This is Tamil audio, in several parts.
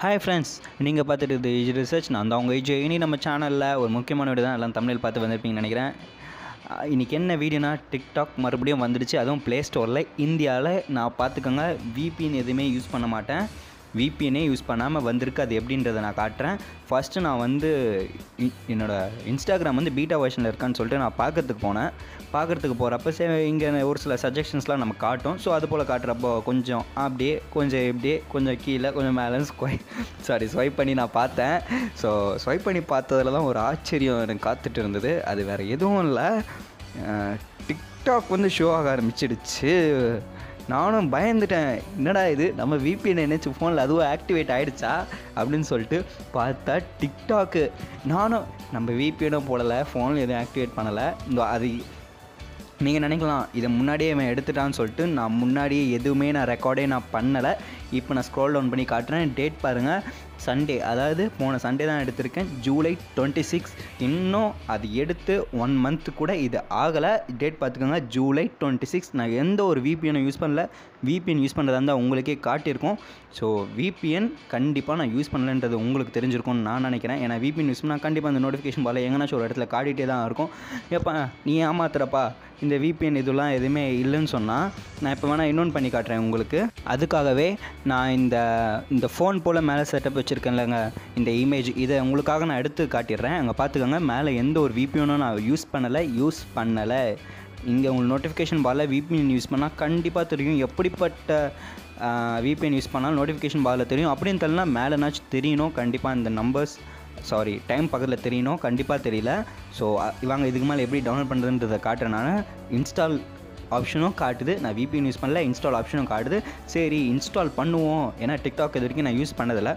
ஹாய் ஃப்ரெண்ட்ஸ் நீங்கள் பார்த்துட்டு இது ஏஜ் ரிசர்ச் நான் தான் உங்கள் ஏஜ் இனி நம்ம சேனலில் ஒரு முக்கியமான வீடியோ தான் எல்லாம் தமிழில் பார்த்து வந்திருப்பீங்கன்னு நினைக்கிறேன் அஹ் இன்னைக்கு என்ன வீடியோனா டிக்டாக் மறுபடியும் வந்துடுச்சு அதுவும் ப்ளே ஸ்டோரில் இந்தியாவில் நான் பார்த்துக்கோங்க விபிஎன் எதுவுமே யூஸ் பண்ண மாட்டேன் விபிஎனே யூஸ் பண்ணாமல் வந்திருக்கு அது எப்படின்றத நான் காட்டுறேன் ஃபஸ்ட்டு நான் வந்து இ- என்னோட இன்ஸ்டாகிராம் வந்து பீட்டா வெர்ஷனில் இருக்கான்னு சொல்லிட்டு நான் பார்க்கறதுக்கு போனேன் பார்க்கறதுக்கு போகிறப்ப சரி இங்கே ஒரு சில சஜஷன்ஸ்லாம் நம்ம காட்டும் ஸோ அது போல் காட்டுறப்போ கொஞ்சம் அப்படியே கொஞ்சம் இப்படியே கொஞ்சம் கீழே கொஞ்சம் மேலே ஸ்கொய் சாரி ஸ்வைப் பண்ணி நான் பார்த்தேன் ஸோ ஸ்வைப் பண்ணி பார்த்ததுல தான் ஒரு ஆச்சரியம் எனக்கு காத்துட்டு இருந்தது அது வேறு எதுவும் இல்லை டிக்டாக் வந்து ஷோ ஆக ஆரம்பிச்சிடுச்சு நானும் பயந்துட்டேன் என்னடா இது நம்ம விபிஎன் நினச்சி ஃபோனில் அதுவும் ஆக்டிவேட் ஆகிடுச்சா அப்படின்னு சொல்லிட்டு பார்த்தா டிக்டாக்கு நானும் நம்ம விபிஎனும் போடலை ஃபோனில் எதுவும் ஆக்டிவேட் பண்ணலை இந்த அது நீங்கள் நினைக்கலாம் இதை முன்னாடியே இவன் எடுத்துட்டான்னு சொல்லிட்டு நான் முன்னாடியே எதுவுமே நான் ரெக்கார்டே நான் பண்ணலை இப்போ நான் ஸ்க்ரோல் டவுன் பண்ணி காட்டுறேன் டேட் பாருங்கள் சண்டே அதாவது போன சண்டே தான் எடுத்திருக்கேன் ஜூலை டுவெண்ட்டி சிக்ஸ் இன்னும் அது எடுத்து ஒன் மந்த்து கூட இது ஆகலை டேட் பார்த்துக்கோங்க ஜூலை டுவெண்ட்டி சிக்ஸ் நான் எந்த ஒரு விபிஎனை யூஸ் பண்ணல விபிஎன் யூஸ் பண்ணுறதா இருந்தால் உங்களுக்கே காட்டியிருக்கோம் ஸோ விபிஎன் கண்டிப்பாக நான் யூஸ் பண்ணலன்றது உங்களுக்கு தெரிஞ்சிருக்கும்னு நான் நினைக்கிறேன் ஏன்னா விபிஎன் யூஸ் பண்ணால் கண்டிப்பாக அந்த நோட்டிஃபிகேஷன் பால எங்கேனாச்சும் ஒரு இடத்துல காட்டிகிட்டே தான் இருக்கும் ஏப்பா நீ ஏமாத்துறப்பா இந்த விபிஎன் இதெல்லாம் எதுவுமே இல்லைன்னு சொன்னால் நான் இப்போ வேணால் இன்னொன்று பண்ணி காட்டுறேன் உங்களுக்கு அதுக்காகவே நான் இந்த இந்த ஃபோன் போல் மேலே செட்டப் வச்சுருக்கேன்லங்க இந்த இமேஜ் இதை உங்களுக்காக நான் எடுத்து காட்டிடுறேன் அங்கே பார்த்துக்கோங்க மேலே எந்த ஒரு விபிஎனும் நான் யூஸ் பண்ணலை யூஸ் பண்ணலை இங்கே உங்களுக்கு நோட்டிஃபிகேஷன் பாரில் விபிஎன் யூஸ் பண்ணால் கண்டிப்பாக தெரியும் எப்படிப்பட்ட விபிஎன் யூஸ் பண்ணாலும் நோட்டிஃபிகேஷன் பாரில் தெரியும் அப்படின்னு தெரியலனா மேலேனாச்சும் தெரியணும் கண்டிப்பாக இந்த நம்பர்ஸ் சாரி டைம் பக்கத்தில் தெரியணும் கண்டிப்பாக தெரியல ஸோ இவங்க இதுக்கு மேலே எப்படி டவுன்லோட் பண்ணுறதுன்றதை காட்டுறேன் நான் இன்ஸ்டால் ஆப்ஷனும் காட்டுது நான் விபிஎன் யூஸ் பண்ணல இன்ஸ்டால் ஆப்ஷனும் காட்டுது சரி இன்ஸ்டால் பண்ணுவோம் ஏன்னா டிக்டாக் இது வரைக்கும் நான் யூஸ் பண்ணதில்லை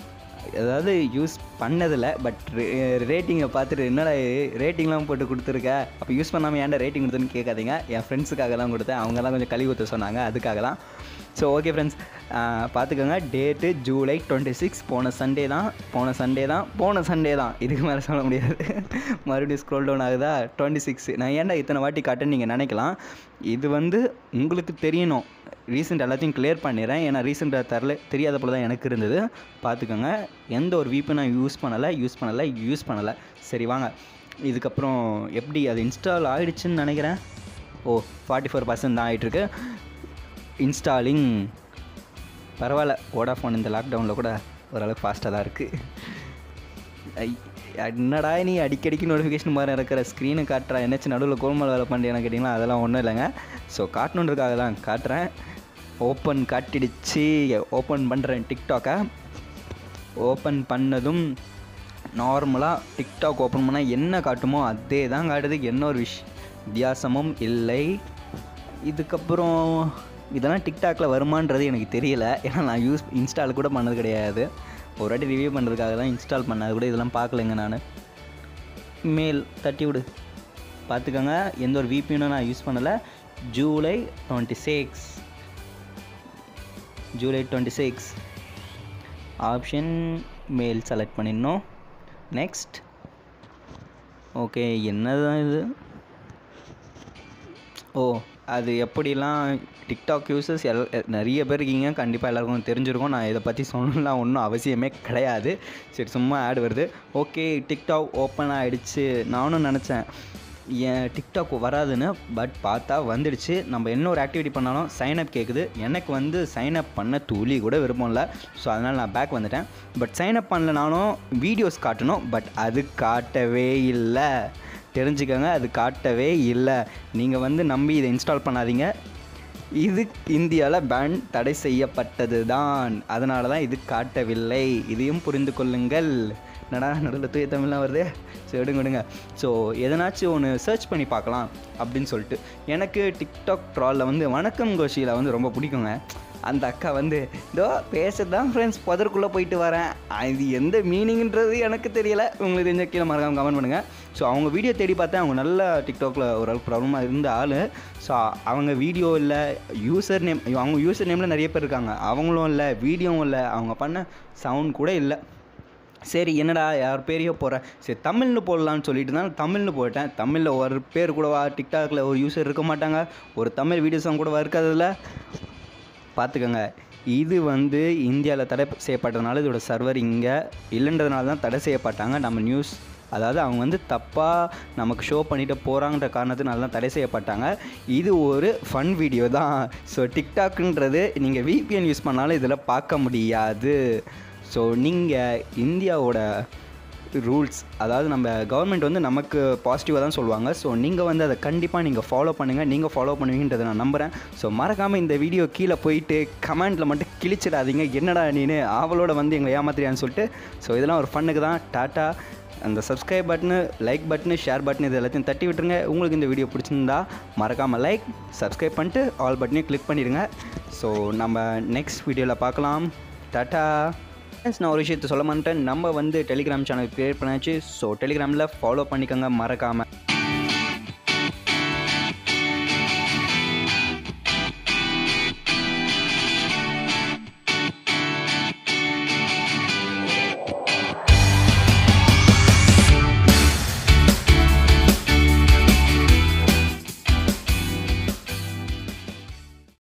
அதாவது யூஸ் பண்ணதில்லை பட் ரேட்டிங்கை பார்த்துட்டு என்னடா ரேட்டிங்லாம் போட்டு கொடுத்துருக்க அப்போ யூஸ் பண்ணாமல் ஏன்டா ரேட்டிங் கொடுத்துன்னு கேட்காதீங்க என் ஃப்ரெண்ட்ஸுக்காக தான் கொடுத்தேன் அவங்கெல்லாம் கொஞ்சம் கழுவி ஊற்ற சொன்னாங்க அதுக்காக தான் ஸோ ஓகே ஃப்ரெண்ட்ஸ் பார்த்துக்கோங்க டேட்டு ஜூலை டுவெண்ட்டி சிக்ஸ் போன சண்டே தான் போன சண்டே தான் போன சண்டே தான் இதுக்கு மேலே சொல்ல முடியாது மறுபடியும் ஸ்க்ரோல் டவுன் ஆகுதா டுவெண்ட்டி சிக்ஸ் நான் ஏன்டா இத்தனை வாட்டி காட்டுன்னு நீங்கள் நினைக்கலாம் இது வந்து உங்களுக்கு தெரியணும் ரீசெண்ட் எல்லாத்தையும் கிளியர் பண்ணிடுறேன் ஏன்னா ரீசெண்டாக தரல தெரியாத போல தான் எனக்கு இருந்தது பார்த்துக்கோங்க எந்த ஒரு வீப்பை நான் யூஸ் பண்ணலை யூஸ் பண்ணலை யூஸ் பண்ணலை சரி வாங்க இதுக்கப்புறம் எப்படி அது இன்ஸ்டால் ஆகிடுச்சுன்னு நினைக்கிறேன் ஓ ஃபார்ட்டி ஃபோர் பர்சன்ட் தான் ஆகிட்டுருக்கு இன்ஸ்டாலிங் பரவாயில்ல வோடாஃபோன் இந்த லாக்டவுனில் கூட ஓரளவுக்கு ஃபாஸ்ட்டாக தான் இருக்குது ஐ என்னடா நீ அடிக்கடிக்கு நோட்டிஃபிகேஷன் மாதிரி இருக்கிற ஸ்க்ரீனை காட்டுறா என்னாச்சும் நடுவில் கோல்மால் வேலை பண்ணுறேன்னு கேட்டிங்களா அதெல்லாம் ஒன்றும் இல்லைங்க ஸோ காட்டணுன்றதுக்காக தான் காட்டுறேன் ஓப்பன் காட்டிடுச்சு ஓப்பன் பண்ணுறேன் டிக்டாக்கை ஓப்பன் பண்ணதும் நார்மலாக டிக்டாக் ஓப்பன் பண்ணால் என்ன காட்டுமோ அதே தான் காட்டுது என்ன ஒரு விஷ் வித்தியாசமும் இல்லை இதுக்கப்புறம் இதெல்லாம் டிக்டாக்ல வருமான்றது எனக்கு தெரியல ஏன்னா நான் யூஸ் இன்ஸ்டால் கூட பண்ணது கிடையாது ஒரு வாட்டி ரிவ்யூ பண்ணுறதுக்காக தான் இன்ஸ்டால் பண்ணது கூட இதெல்லாம் பார்க்கலைங்க நான் மேல் தட்டி விடு பார்த்துக்கோங்க எந்த ஒரு விபிஎனும் நான் யூஸ் பண்ணலை July twenty six July twenty six option மேல் செலக்ட் பண்ணிடணும் நெக்ஸ்ட் ஓகே என்னதான் இது ஓ அது எப்படிலாம் டிக்டாக் யூசர்ஸ் எல் நிறைய பேர் இருக்கீங்க கண்டிப்பாக எல்லாருக்கும் தெரிஞ்சிருக்கும் நான் இதை பற்றி சொல்லலாம் ஒன்றும் அவசியமே கிடையாது சரி சும்மா ஆட் வருது ஓகே டிக்டாக் ஓப்பன் ஆகிடுச்சு நானும் நினச்சேன் என் டிக்டாக் வராதுன்னு பட் பார்த்தா வந்துடுச்சு நம்ம என்ன ஒரு ஆக்டிவிட்டி பண்ணாலும் சைனப் கேட்குது எனக்கு வந்து சைனப் பண்ண துளி கூட விருப்பம் இல்லை ஸோ அதனால் நான் பேக் வந்துட்டேன் பட் சைனப் பண்ணலனாலும் வீடியோஸ் காட்டணும் பட் அது காட்டவே இல்லை தெரிஞ்சுக்கோங்க அது காட்டவே இல்லை நீங்கள் வந்து நம்பி இதை இன்ஸ்டால் பண்ணாதீங்க இது இந்தியாவில் பேன் தடை செய்யப்பட்டது தான் அதனால தான் இது காட்டவில்லை இதையும் புரிந்து கொள்ளுங்கள் என்னடா நடுவில் தூய தமிழ்லாம் வருது சரி விடுங்க விடுங்க ஸோ எதனாச்சும் ஒன்று சர்ச் பண்ணி பார்க்கலாம் அப்படின்னு சொல்லிட்டு எனக்கு டிக்டாக் ட்ராலில் வந்து வணக்கம் கோஷியில் வந்து ரொம்ப பிடிக்குங்க அந்த அக்கா வந்து இதோ பேசுறது தான் ஃப்ரெண்ட்ஸ் புதருக்குள்ளே போயிட்டு வரேன் இது எந்த மீனிங்ன்றது எனக்கு தெரியல உங்களுக்கு தெரிஞ்ச கீழே மறக்காம கமெண்ட் பண்ணுங்கள் ஸோ அவங்க வீடியோ தேடி பார்த்தேன் அவங்க நல்ல டிக்டாக்ல ஓரளவுக்கு ப்ராப்ளமாக இருந்த ஆள் ஸோ அவங்க வீடியோ இல்லை யூசர் நேம் அவங்க யூசர் நேமில் நிறைய பேர் இருக்காங்க அவங்களும் இல்லை வீடியோவும் இல்லை அவங்க பண்ண சவுண்ட் கூட இல்லை சரி என்னடா யார் பேரையோ போகிறேன் சரி தமிழ்னு போடலான்னு சொல்லிட்டு தான் தமிழ்னு போட்டேன் தமிழில் ஒரு பேர் கூடவா டிக்டாக்ல ஒரு யூசர் இருக்க மாட்டாங்க ஒரு தமிழ் வீடியோஸ் கூட இருக்காதுல்ல பார்த்துக்கோங்க இது வந்து இந்தியாவில் தடை செய்யப்பட்டதுனால இதோட சர்வர் இங்கே இல்லைன்றதுனால தான் தடை செய்யப்பட்டாங்க நம்ம நியூஸ் அதாவது அவங்க வந்து தப்பாக நமக்கு ஷோ பண்ணிட்டு போகிறாங்கன்ற காரணத்தினால தான் தடை செய்யப்பட்டாங்க இது ஒரு ஃபன் வீடியோ தான் ஸோ டிக்டாக்ன்றது நீங்கள் விபிஎன் யூஸ் பண்ணாலும் இதில் பார்க்க முடியாது ஸோ நீங்கள் இந்தியாவோட ரூல்ஸ் அதாவது நம்ம கவர்மெண்ட் வந்து நமக்கு பாசிட்டிவாக தான் சொல்லுவாங்க ஸோ நீங்கள் வந்து அதை கண்டிப்பாக நீங்கள் ஃபாலோ பண்ணுங்கள் நீங்கள் ஃபாலோ பண்ணுவீங்கன்றதை நான் நம்புகிறேன் ஸோ மறக்காமல் இந்த வீடியோ கீழே போயிட்டு கமெண்ட்டில் மட்டும் கிழிச்சிடாதீங்க என்னடா நீனு ஆவலோட வந்து எங்களை ஏமாத்துறியான்னு சொல்லிட்டு ஸோ இதெல்லாம் ஒரு ஃபன்னுக்கு தான் டாட்டா அந்த subscribe button like button share button இது எல்லாத்தையும் தட்டி விட்டுருங்க உங்களுக்கு இந்த வீடியோ பிடிச்சிருந்தா மறக்காமல் லைக் சப்ஸ்கிரைப் பண்ணிட்டு ஆல் பட்டனையும் கிளிக் பண்ணிடுங்க ஸோ நம்ம நெக்ஸ்ட் வீடியோவில் பார்க்கலாம் டாட்டா ஃப்ரெண்ட்ஸ் நான் ஒரு விஷயத்த சொல்ல மாட்டேன் நம்ம வந்து டெலிகிராம் சேனல் க்ரியேட் பண்ணியாச்சு ஸோ டெலிகிராமில் ஃபாலோ பண்ணிக்கோங்க மறக்காமல்